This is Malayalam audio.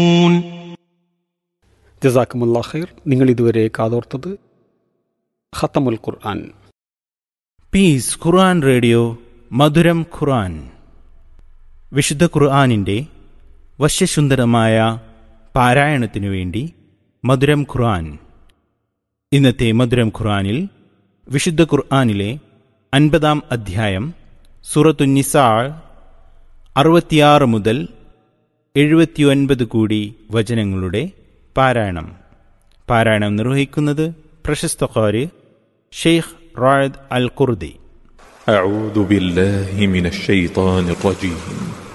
ജസാക്കുമുല്ല ഖൈർ നിങ്ങൾ ഇതുവരെ കാതോർത്തത് ഖത്തമുൽ ഖുർആൻ പീസ് ഖുർആൻ റേഡിയോ മധുരം ഖുർആൻ വിശുദ്ധ ഖുർആനിൻ്റെ വശ്യസുന്ദരമായ പാരായണത്തിനു വേണ്ടി മധുരം ഖുർആൻ ഇന്നത്തെ മധുരം ഖുർആനിൽ വിശുദ്ധ ഖുർആനിലെ അൻപതാം അധ്യായം സൂറത്തു നിസാൾ അറുപത്തിയാറ് മുതൽ എഴുപത്തിയൊൻപത് കൂടി വചനങ്ങളുടെ പാരായണം പാരായണം നിർവഹിക്കുന്നത് പ്രശസ്ത ഖാരി ഷെയ്ഖ് റായദ് അൽ ഖുർദി أعوذ بالله من الشيطان الرجيم